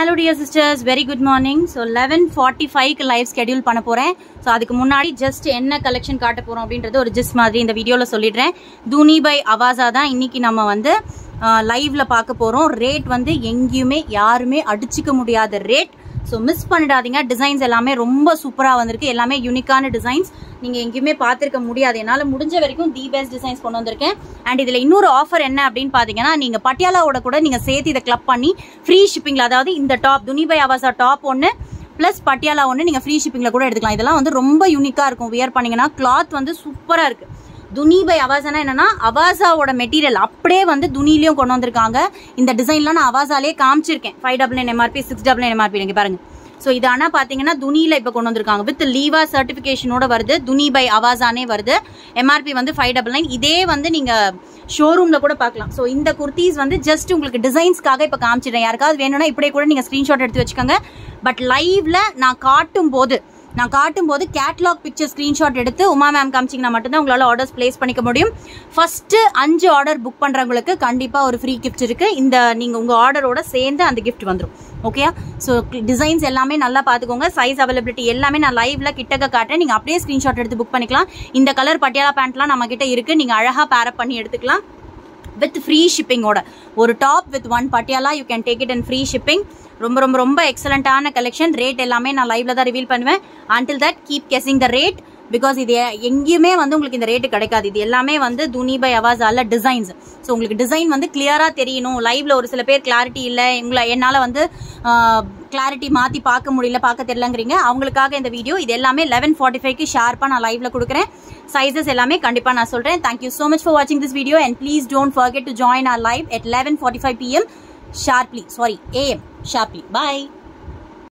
hello dear sisters very good morning so eleven forty ஃபைவ்க்கு live schedule பண்ண போகிறேன் so அதுக்கு முன்னாடி ஜஸ்ட் என்ன கலெக்ஷன் காட்ட போகிறோம் அப்படின்றது ஒரு ஜஸ்ட் மாதிரி இந்த வீடியோவில் சொல்லிடுறேன் தூனி பை அவாசா தான் இன்னைக்கு நம்ம வந்து லைவ்ல பார்க்க போகிறோம் ரேட் வந்து எங்கேயுமே யாருமே அடிச்சுக்க முடியாத ரேட் ஸோ மிஸ் பண்ணிடாதீங்க டிசைன்ஸ் எல்லாமே ரொம்ப சூப்பராக வந்திருக்கு எல்லாமே யூனிக்கான டிசைன்ஸ் நீங்கள் எங்கேயுமே பார்த்துருக்க முடியாது என்னால் முடிஞ்ச வரைக்கும் தி பெஸ்ட் டிசைன்ஸ் கொண்டு வந்திருக்கேன் அண்ட் இதில் இன்னொரு ஆஃபர் என்ன அப்படின்னு பார்த்தீங்கன்னா நீங்கள் பட்டியாலாவோட கூட நீங்கள் சேர்த்து இதை கிளப் பண்ணி ஃப்ரீ ஷிப்பிங்கில் அதாவது இந்த டாப் துனிபை அவாசா டாப் ஒன்று ப்ளஸ் பட்டியாலா ஒன்று நீங்கள் ஃப்ரீ ஷிப்பிங்கில் கூட எடுத்துக்கலாம் இதெல்லாம் வந்து ரொம்ப யூனிக்காக இருக்கும் வியர் பண்ணீங்கன்னா கிளாத் வந்து சூப்பராக இருக்குது துனி பை அவாசானா என்னன்னா அவாசாவோட மெட்டீரியல் அப்படியே வந்து துணிலையும் கொண்டு வந்திருக்காங்க இந்த டிசைன்லாம் நான் அவாசாலே காமிச்சிருக்கேன் five double nine MRP six double nine MRP நீங்க பாருங்க ஸோ இது ஆனால் பார்த்தீங்கன்னா துணியில் இப்போ கொண்டு வந்திருக்காங்க வித் லீவா சர்டிஃபிகேஷனோட வருது துனி பை அவாசானே வருது எம்ஆர்பி வந்து ஃபைவ் டபுள் நைன் இதே வந்து நீங்கள் ஷோரூமில் கூட பார்க்கலாம் ஸோ இந்த குர்த்திஸ் வந்து ஜஸ்ட் உங்களுக்கு டிசைன்ஸ்க்காக இப்போ காமிச்சிடுறேன் யாருக்காவது வேணும்னா இப்படியே கூட நீங்கள் ஸ்க்ரீன்ஷாட் எடுத்து வச்சுக்கோங்க பட் லைவ்ல நான் காட்டும் போது நான் காட்டும் போது கேட்லாக் பிக்சர் ஸ்க்ரீன்ஷாட் எடுத்து உமா மேம் காமிச்சிங்கன்னா மட்டும்தான் உங்களால் ஆர்டர்ஸ் பிளேஸ் பண்ணிக்க முடியும் ஃபர்ஸ்ட் அஞ்சு ஆர்டர் புக் பண்ணுறவங்களுக்கு கண்டிப்பாக ஒரு ஃப்ரீ கிஃப்ட் இருக்கு இந்த நீங்கள் உங்கள் ஆர்டரோட சேர்ந்து அந்த கிஃப்ட் வந்துடும் ஓகேயா ஸோ டிசைன்ஸ் எல்லாமே நல்லா பார்த்துக்கோங்க சைஸ் அவைலபிலிட்டி எல்லாமே நான் லைவ்ல கிட்டக்க காட்டுறேன் நீங்கள் அப்படியே ஸ்க்ரீன்ஷாட் எடுத்து புக் பண்ணிக்கலாம் இந்த கலர் பட்டியாலா பேண்ட்லாம் நம்ம கிட்ட இருக்கு நீங்கள் அழகாக பேரப் பண்ணி எடுத்துக்கலாம் வித் ஃப்ரீ ஷிப்பிங்கோட ஒரு top with one Patiala you can take it and free shipping ரொம்ப ரொம்ப ரொம்ப எக்ஸலண்ட்டான கலெக்ஷன் ரேட் எல்லாமே நான் லைவ்ல தான் ரிவீல் பண்ணுவேன் until that keep guessing the rate because இது எங்கேயுமே வந்து உங்களுக்கு இந்த ரேட்டு கிடைக்காது இது எல்லாமே வந்து துனி பை அவாஸ் அல்ல டிசைன்ஸ் ஸோ உங்களுக்கு டிசைன் வந்து கிளியராக தெரியணும் லைவ்ல ஒரு சில பேர் கிளாரிட்டி இல்லை உங்களை என்னால் வந்து கிளாரிட்டி மாற்றி பார்க்க முடியல பார்க்க தெரியலங்கிறீங்க அவங்களுக்காக இந்த வீடியோ இது எல்லாமே லெவன் ஃபார்ட்டி ஃபைவ்க்கு ஷார்ப்பாக நான் லைவ்ல கொடுக்குறேன் சைஸஸ் எல்லாமே கண்டிப்பாக நான் சொல்கிறேன் தேங்க்யூ ஸோ மச் ஃபார் வாட்சிங் this video and please don't forget to join our live at eleven forty five PM sharply sorry AM sharply bye